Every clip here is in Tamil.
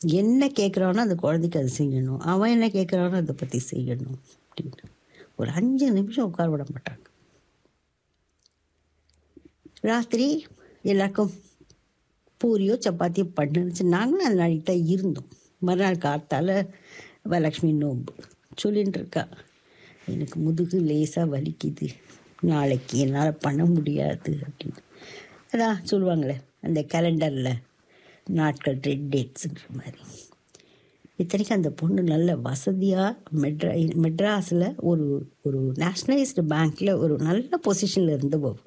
என்ன கேட்குறானோ அந்த குழந்தைக்கு அது செய்யணும் அவன் என்ன கேட்குறானோ அதை பற்றி செய்யணும் அப்படின்னு ஒரு அஞ்சு நிமிஷம் உட்கார விட மாட்டாங்க ராத்திரி எல்லாருக்கும் பூரியோ சப்பாத்தியோ பண்ணுச்சு நாங்களும் அந்த நாளைக்கு தான் இருந்தோம் மறுநாள் காத்தால வரலட்சுமி நோம்பு சொல்லின்னு இருக்கா எனக்கு முதுகு லேசாக வலிக்குது நாளைக்கு என்னால் பண்ண முடியாது அப்படின்னு அதான் சொல்லுவாங்களே அந்த கேலண்டரில் நாட்கள் ரெட் டேட்ஸுன்ற மாதிரி இத்தனைக்கும் அந்த பொண்ணு நல்ல வசதியாக மெட்ரா மெட்ராஸில் ஒரு ஒரு நேஷ்னலைஸ்டு பேங்க்கில் ஒரு நல்ல பொசிஷனில் இருந்து போகும்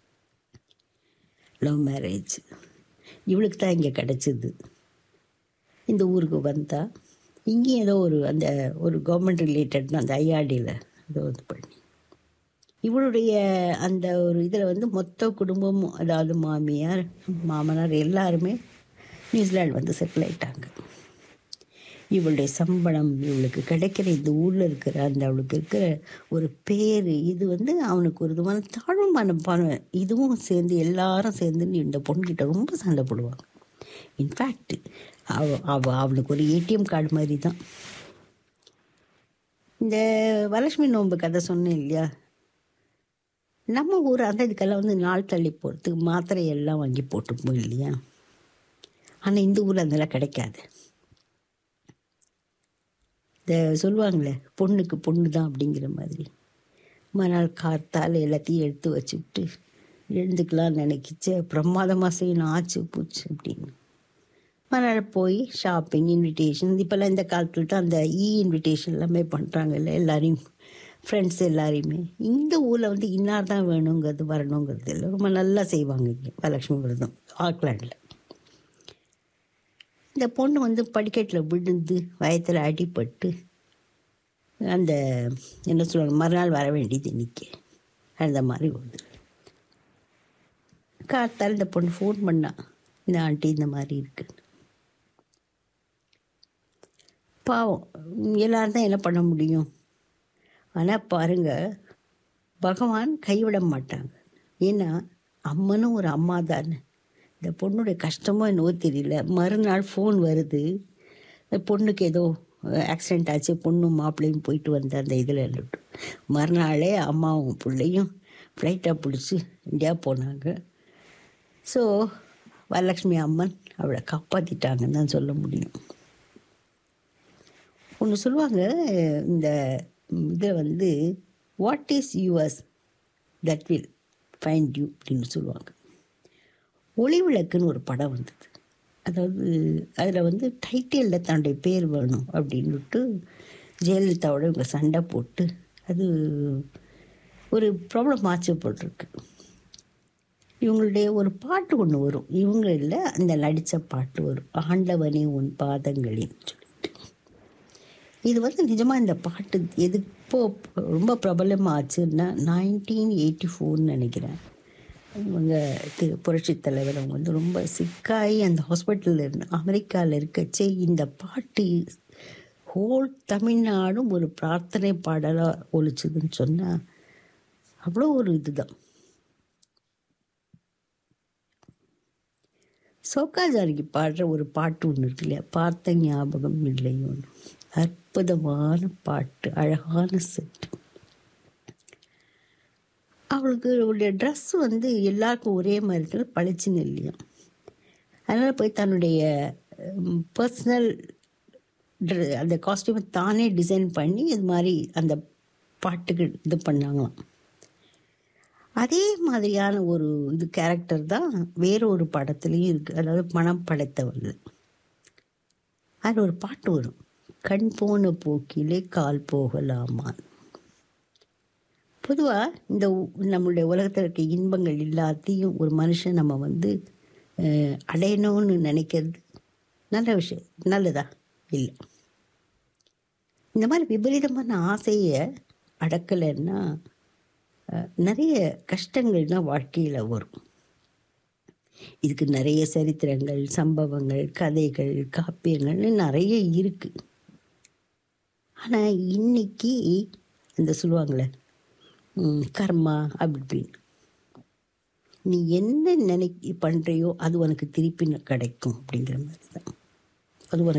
லவ் மேரேஜ் இவளுக்கு தான் இங்கே கிடச்சிது இந்த ஊருக்கு வந்தா இங்கேயும் ஏதோ ஒரு அந்த ஒரு கவர்மெண்ட் ரிலேட்டட் அந்த ஐஆர்டியில் ஏதோ இது பண்ணி இவளுடைய அந்த ஒரு இதில் வந்து மொத்த குடும்பமும் அதாவது மாமியார் மாமனார் எல்லாருமே நியூசிலாந்து வந்து செட்டில் ஆயிட்டாங்க இவளுடைய சம்பளம் இவளுக்கு கிடைக்கிற இந்த ஊரில் இருக்கிற அந்த அவளுக்கு இருக்கிற ஒரு பேர் இது வந்து அவனுக்கு ஒரு விதமான தாழ்வு மனப்பான்மை இதுவும் சேர்ந்து எல்லாரும் சேர்ந்து இந்த பொண்ணுக்கிட்ட ரொம்ப சண்டை போடுவாங்க இன்ஃபேக்ட் அவ அவ அவனுக்கு ஒரு ஏடிஎம் கார்டு மாதிரி தான் இந்த வரலட்சுமி நோன்பு கதை சொன்னேன் இல்லையா நம்ம ஊர் அந்த இதுக்கெல்லாம் வந்து நாள் தள்ளி போகிறதுக்கு மாத்திரை எல்லாம் வாங்கி போட்டுப்போம் இல்லையா ஆனால் இந்த ஊரில் அதெல்லாம் கிடைக்காது இந்த சொல்லுவாங்களே பொண்ணுக்கு பொண்ணு தான் அப்படிங்கிற மாதிரி மறுநாள் காத்தால் எல்லாத்தையும் எடுத்து வச்சுக்கிட்டு எழுந்துக்கலாம்னு நினைக்கிச்சு பிரமாதமாக செய்யணும் ஆச்சு பூச்சு அப்படின்னு மறுநாள் போய் ஷாப்பிங் இன்விடேஷன் இப்போல்லாம் இந்த காலத்தில் தான் அந்த இ இன்விடேஷன் எல்லாமே பண்ணுறாங்கல்ல எல்லாரையும் ஃப்ரெண்ட்ஸ் எல்லாரையுமே இந்த ஊரில் வந்து இன்னார் தான் வேணுங்கிறது வரணுங்கிறது இல்லை ரொம்ப நல்லா செய்வாங்க இங்கே வரலட்சுமி விரதம் ஆக்லாண்டில் இந்த பொண்ணு வந்து படிக்கட்டில் விழுந்து வயத்தில் அடிபட்டு அந்த என்ன சொல்லுவாங்க மறுநாள் வர வேண்டியது இன்னைக்கு அந்த மாதிரி வருது காத்தால் இந்த பொண்ணு ஃபோன் பண்ணா இந்த ஆண்டி இந்த மாதிரி இருக்குன்னு பாவம் எல்லாரும் தான் என்ன பண்ண முடியும் ஆனால் பாருங்க பகவான் கைவிட மாட்டாங்க ஏன்னா அம்மனும் ஒரு அம்மா தானே இந்த பொண்ணுடைய கஷ்டமோ என்னவோ தெரியல மறுநாள் ஃபோன் வருது இந்த பொண்ணுக்கு ஏதோ ஆக்சிடெண்ட் ஆச்சு பொண்ணும் மாப்பிள்ளையும் போயிட்டு வந்த அந்த இதில் இருந்துட்டு மறுநாளே அம்மாவும் பிள்ளையும் ஃப்ளைட்டாக பிடிச்சி இந்தியா போனாங்க ஸோ வரலட்சுமி அம்மன் அவளை காப்பாற்றிட்டாங்கன்னு தான் சொல்ல முடியும் ஒன்று சொல்லுவாங்க இந்த இதில் வந்து what is US that will find you அப்படின்னு சொல்லுவாங்க ஒளி விளக்குன்னு ஒரு படம் வந்தது அதாவது அதில் வந்து டைட்டிலில் தன்னுடைய பேர் வேணும் அப்படின்னுட்டு ஜெயலலிதாவோட இவங்க சண்டை போட்டு அது ஒரு ப்ராப்ளம் ஆச்சு போட்டிருக்கு இவங்களுடைய ஒரு பாட்டு ஒன்று வரும் இவங்க இல்லை அந்த நடித்த பாட்டு வரும் ஆண்டவனே உன் பாதங்களின் சொல்லிட்டு இது வந்து நிஜமாக இந்த பாட்டு எது இப்போ ரொம்ப பிரபலமாக ஆச்சுன்னா நைன்டீன் எயிட்டி ஃபோர்னு நினைக்கிறேன் இவங்க திரு புரட்சி தலைவர் அவங்க வந்து ரொம்ப சிக்காகி அந்த ஹாஸ்பிட்டலில் இருந்து அமெரிக்காவில் இருக்கச்சே இந்த பாட்டு ஹோல் தமிழ்நாடும் ஒரு பிரார்த்தனை பாடலாக ஒழிச்சுதுன்னு சொன்னால் அவ்வளோ ஒரு இதுதான் சோக்காஜாரிக்கு பாடுற ஒரு பாட்டு ஒன்று இருக்கு இல்லையா பார்த்த ஞாபகம் இல்லை ஒன்று அற்புதமான பாட்டு அழகான செட்டு அவளுக்கு அவளுடைய ட்ரெஸ் வந்து எல்லாருக்கும் ஒரே மாதிரி இருக்கிற பளிச்சுன்னு இல்லையா அதனால் போய் தன்னுடைய பர்சனல் அந்த காஸ்டியூமை தானே டிசைன் பண்ணி இது மாதிரி அந்த பாட்டுக்கு இது பண்ணாங்களாம் அதே மாதிரியான ஒரு இது கேரக்டர் தான் வேற ஒரு படத்துலேயும் இருக்குது அதாவது பணம் படைத்தவள் அதில் ஒரு பாட்டு வரும் கண் போன போக்கிலே கால் போகலாமான் பொதுவாக இந்த நம்மளுடைய உலகத்தில் இருக்க இன்பங்கள் எல்லாத்தையும் ஒரு மனுஷன் நம்ம வந்து அடையணும்னு நினைக்கிறது நல்ல விஷயம் நல்லதா இல்லை இந்த மாதிரி விபரீதமான ஆசையை அடக்கலைன்னா நிறைய கஷ்டங்கள் தான் வாழ்க்கையில் வரும் இதுக்கு நிறைய சரித்திரங்கள் சம்பவங்கள் கதைகள் காப்பியங்கள்னு நிறைய இருக்குது ஆனால் இன்னைக்கு இந்த சொல்லுவாங்களே கர்மா அப்படி இப்படின்னு நீ என்ன நினை பண்ணுறியோ அது உனக்கு திருப்பி கிடைக்கும் அப்படிங்கிற மாதிரி தான் அது உனக்கு